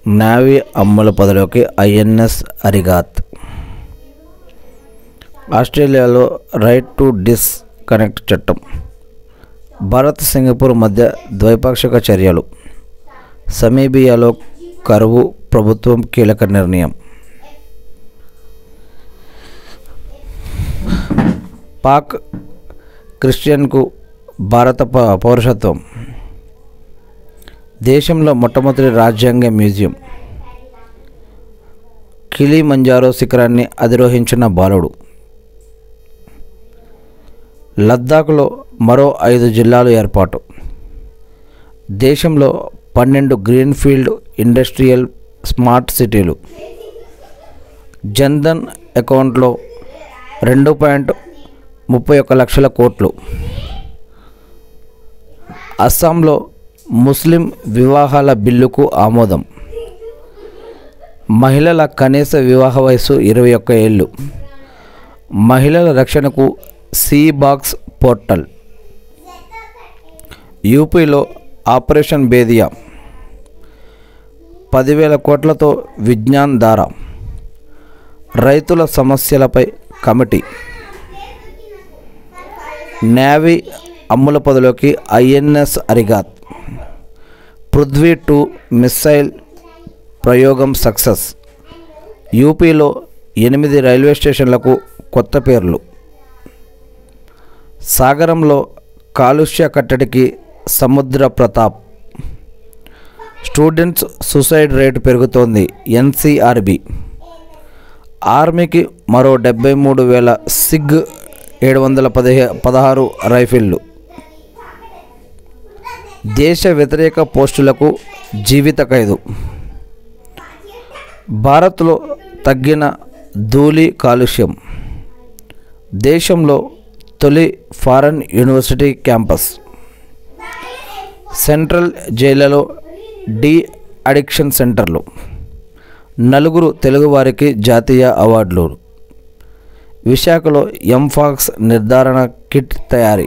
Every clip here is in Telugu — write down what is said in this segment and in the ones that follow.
నావీ అమ్ముల పదలోకి ఐఎన్ఎస్ అరిగాత్ ఆస్ట్రేలియాలో రైట్ టు డిస్ కనెక్ట్ చట్టం భారత్ సింగపూర్ మధ్య ద్వైపాక్షిక చర్యలు సమీబియాలో కరువు ప్రభుత్వం కీలక నిర్ణయం పాక్ క్రిస్టియన్కు భారత ప- పౌరసత్వం దేశంలో మొట్టమొదటి రాజ్యాంగ మ్యూజియం కిలిమంజారో శిఖరాన్ని అధిరోహించిన బాలుడు లద్దాఖ్లో మరో ఐదు జిల్లాలు ఏర్పాటు దేశంలో పన్నెండు గ్రీన్ఫీల్డ్ ఇండస్ట్రియల్ స్మార్ట్ సిటీలు జన్ధన్ అకౌంట్లో రెండు పాయింట్ ముప్పై ఒక్క లక్షల కోట్లు అస్సాంలో ముస్లిం వివాహాల బిల్లుకు ఆమోదం మహిళల కనీస వివాహ వయసు ఇరవై ఒక్క ఏళ్ళు మహిళల రక్షణకు సి బాక్స్ పోర్టల్ యూపీలో ఆపరేషన్ బేదియా పదివేల కోట్లతో విజ్ఞాన్ ధార రైతుల సమస్యలపై కమిటీ నేవీ అమ్ముల పదలోకి I N S Arighaat Prithvi two missile ప్రయోగం సక్సెస్ యూపీలో ఎనిమిది రైల్వే స్టేషన్లకు కొత్త పేర్లు సాగరంలో కాలుష్య కట్టడికి Samudra Pratap students suicide rate పెరుగుతోంది ఎన్సీఆర్బి ఆర్మీకి మరో డెబ్బై మూడు వేల సిగ్ ఏడు వందల పదిహే పదహారు రైఫిళ్ళు దేశ వ్యతిరేక పోస్టులకు జీవిత ఖైదు భారత్లో తగ్గిన ధూళి కాలుష్యం దేశంలో తొలి ఫారెన్ యూనివర్సిటీ క్యాంపస్ సెంట్రల్ జైళ్లలో డి అడిక్షన్ సెంటర్లు నలుగురు తెలుగువారికి జాతీయ అవార్డులు విశాఖలో ఎంఫాక్స్ నిర్ధారణ కిట్ తయారీ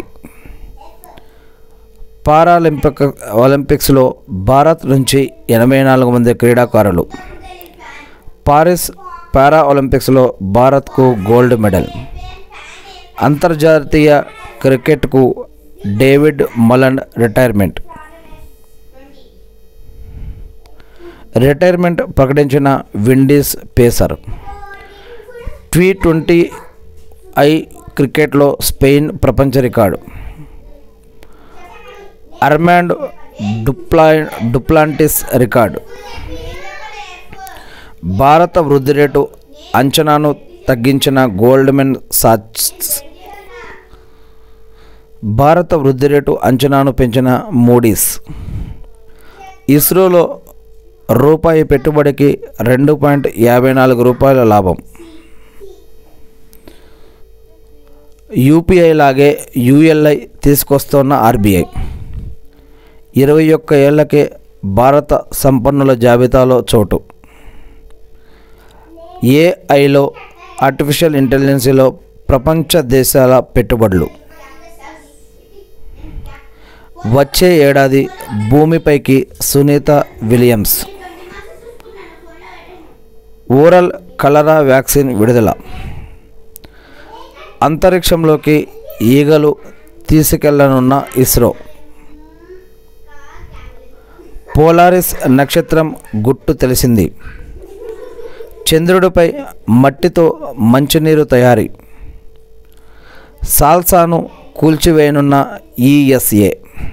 పారాలింపిక్ ఒలింపిక్స్లో భారత్ నుంచి ఎనభై నాలుగు మంది క్రీడాకారులు పారిస్ పారా ఒలింపిక్స్లో భారత్కు గోల్డ్ మెడల్ అంతర్జాతీయ క్రికెట్కు డేవిడ్ మలన్ రిటైర్మెంట్ రిటైర్మెంట్ ప్రకటించిన Windies pacer T twenty I క్రికెట్లో స్పెయిన్ ప్రపంచ రికార్డు అర్మాండ్ డుప్లా డుప్లాంటిస్ రికార్డు భారత వృద్ధి రేటు అంచనాను తగ్గించిన గోల్డ్మెన్ సాచ్ భారత వృద్ధి రేటు అంచనాను పెంచిన మూడీస్ ఇస్రోలో రూపాయి పెట్టుబడికి రెండు పాయింట్ యాభై నాలుగు రూపాయల లాభం యూపీఐ లాగే యూఎల్ఐ తీసుకొస్తోన్న ఆర్బీఐ ఇరవై ఒక్క ఏళ్లకే భారత సంపన్నుల జాబితాలో చోటు ఏఐలో ఆర్టిఫిషియల్ ఇంటెలిజెన్సీలో ప్రపంచ దేశాల పెట్టుబడులు వచ్చే ఏడాది భూమిపైకి Sunita Williams oral cholera vaccine విడుదల అంతరిక్షంలోకి ఈగలు తీసుకెళ్లనున్న ఇస్రో పోలారిస్ నక్షత్రం గుట్టు తెలిసింది చంద్రుడిపై మట్టితో మంచినీరు తయారీ సాల్సాను కూల్చివేయనున్న ఈఎస్ఏ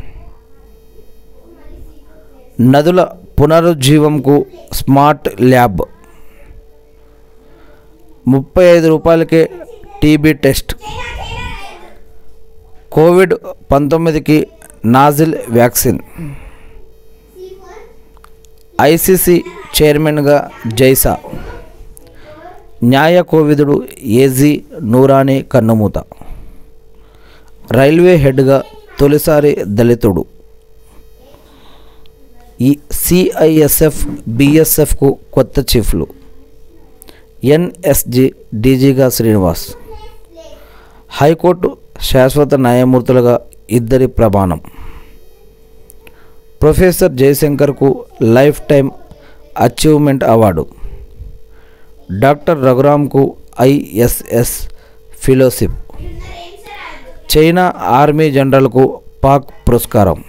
నదుల పునరుజ్జీవంకు స్మార్ట్ ల్యాబ్ ముప్పై ఐదు రూపాయలకే టీబీ టెస్ట్ కోవిడ్ పంతొమ్మిదికి నాజిల్ వ్యాక్సిన్ ఐసీసీ చైర్మన్గా జైసా న్యాయ కోవిదుడు ఏజీ నూరాని కన్నుమూత రైల్వే హెడ్గా తొలిసారి దళితుడు ఈ సిఐఎస్ఎఫ్ బిఎస్ఎఫ్కు కొత్త చీఫ్లు ఎన్ఎస్జి డీజీగా శ్రీనివాస్ హైకోర్టు శాశ్వత న్యాయమూర్తులుగా ఇద్దరి ప్రమాణం ప్రొఫెసర్ జయశంకర్కు life time achievement award doctor రఘురామ్కు ఐఎస్ఎస్ ఫెలోషిప్ చైనా ఆర్మీ జనరల్కు పాక్ పురస్కారం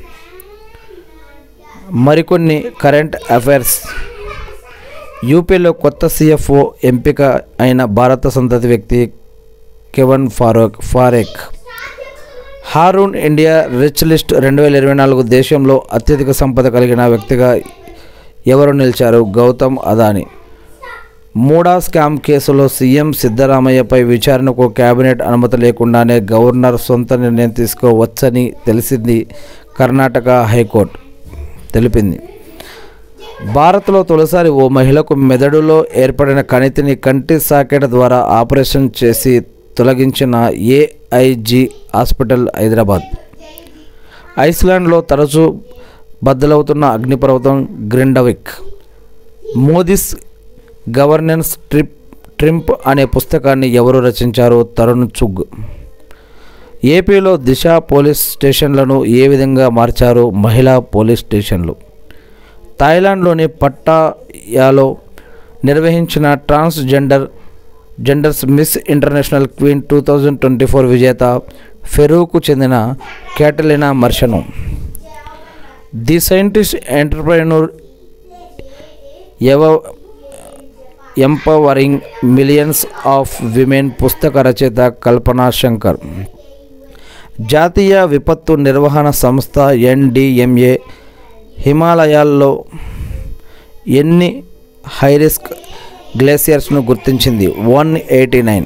మరికొన్ని కరెంట్ అఫైర్స్ యూపీలో కొత్త సిఎఫ్ఓ ఎంపిక అయిన భారత సంతతి వ్యక్తి కెవన్ ఫారూక్ ఫారెక్ హారూన్ ఇండియా రిచ్ లిస్ట్ రెండు వేల ఇరవై నాలుగు దేశంలో అత్యధిక సంపద కలిగిన వ్యక్తిగా ఎవరు నిలిచారు గౌతమ్ అదాని మూడా స్కామ్ కేసులో సీఎం సిద్ధరామయ్యపై విచారణకు కేబినెట్ అనుమతి లేకుండానే గవర్నర్ సొంత నిర్ణయం తీసుకోవచ్చని తెలిసింది కర్ణాటక హైకోర్టు తెలిపింది భారత్లో తొలిసారి ఓ మహిళకు మెదడులో ఏర్పడిన కణితిని కంటి సాకెట్ ద్వారా ఆపరేషన్ చేసి తొలగించిన ఏఐజీ హాస్పిటల్ హైదరాబాద్ ఐస్లాండ్లో తరచూ బద్దలవుతున్న అగ్నిపర్వతం గ్రిండవిక్ మోదీస్ గవర్నెన్స్ ట్రిప్ ట్రింప్ అనే పుస్తకాన్ని ఎవరు రచించారు తరుణ్ చుగ్ ఏపీలో దిశ పోలీస్ స్టేషన్లను ఏ విధంగా మార్చారు మహిళా పోలీస్ స్టేషన్లు థాయిలాండ్లోని పట్టాయాలో నిర్వహించిన transgender genders miss international queen two thousand twenty four విజేత ఫెరూకు చెందిన క్యాటలినా మర్షను ది సైంటిస్ట్ ఎంటర్ప్రైనర్ ఎవ ఎంపవరింగ్ మిలియన్స్ ఆఫ్ విమెన్ పుస్తక రచయిత కల్పనా శంకర్ జాతీయ విపత్తు నిర్వహణ సంస్థ ఎన్డిఎంఏ హిమాలయాల్లో ఎన్ని హైరిస్క్ గ్లేసియర్స్ను గుర్తించింది వన్ ఎయిటీ నైన్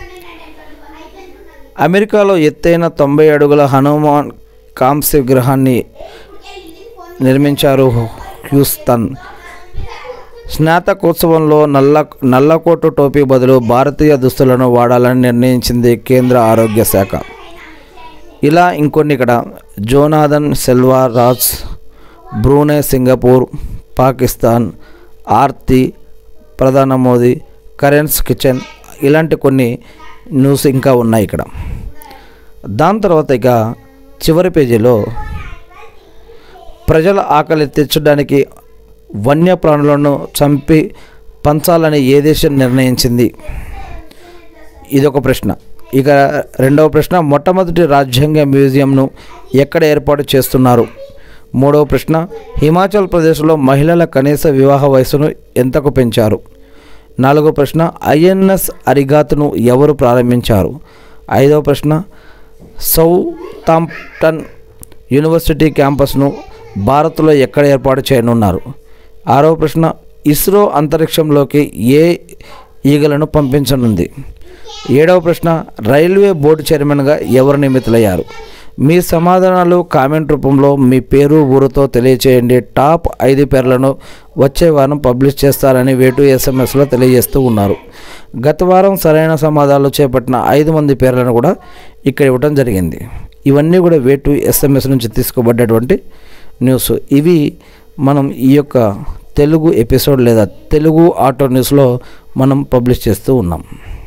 అమెరికాలో ఎత్తైన తొంభై అడుగుల హనుమాన్ కాంస్య విగ్రహాన్ని నిర్మించారు హ్యూస్తన్ స్నాతకోత్సవంలో నల్ల నల్లకోటు టోపీ బదులు భారతీయ దుస్తులను వాడాలని నిర్ణయించింది కేంద్ర ఆరోగ్య శాఖ ఇలా ఇంకొన్ని ఇక్కడ Jonathan Selvaraj Brunei Singapore Pakistan Aarti ప్రధాన మోదీ కరెన్స్ కిచెన్ ఇలాంటి కొన్ని న్యూస్ ఇంకా ఉన్నాయి ఇక్కడ దాని తర్వాత ఇక చివరి పేజీలో ప్రజల ఆకలి తెచ్చడానికి వన్యప్రాణులను చంపి పంచాలని ఏ దేశం నిర్ణయించింది ఇదొక ప్రశ్న ఇక రెండవ ప్రశ్న మొట్టమొదటి రాజ్యాంగ మ్యూజియంను ఎక్కడ ఏర్పాటు చేస్తున్నారు మూడవ ప్రశ్న హిమాచల్ ప్రదేశ్లో మహిళల కనీస వివాహ వయసును ఎంతకు పెంచారు నాలుగో ప్రశ్న ఐఎన్ఎస్ అరిగాత్ను ఎవరు ప్రారంభించారు ఐదవ ప్రశ్న సౌతాంప్టన్ యూనివర్సిటీ క్యాంపస్ను భారత్లో ఎక్కడ ఏర్పాటు చేయనున్నారు ఆరవ ప్రశ్న ఇస్రో అంతరిక్షంలోకి ఏ ఈగలను పంపించనుంది ఏడవ ప్రశ్న రైల్వే బోర్డు చైర్మన్గా ఎవరు నియమితులయ్యారు మీ సమాధానాలు కామెంట్ రూపంలో మీ పేరు ఊరుతో తెలియచేయండి టాప్ ఐదు పేర్లను వచ్చే వారం పబ్లిష్ చేస్తారని వేటు ఎస్ఎంఎస్లో తెలియజేస్తూ ఉన్నారు గత వారం సరైన సమాధానాలు చేపట్టిన ఐదు మంది పేర్లను కూడా ఇక్కడ ఇవ్వడం జరిగింది ఇవన్నీ కూడా వేటు ఎస్ఎంఎస్ నుంచి తీసుకోబడ్డటువంటి న్యూస్ ఇవి మనం ఈ యొక్క తెలుగు ఎపిసోడ్ లేదా తెలుగు ఆటో న్యూస్లో మనం పబ్లిష్ చేస్తూ ఉన్నాం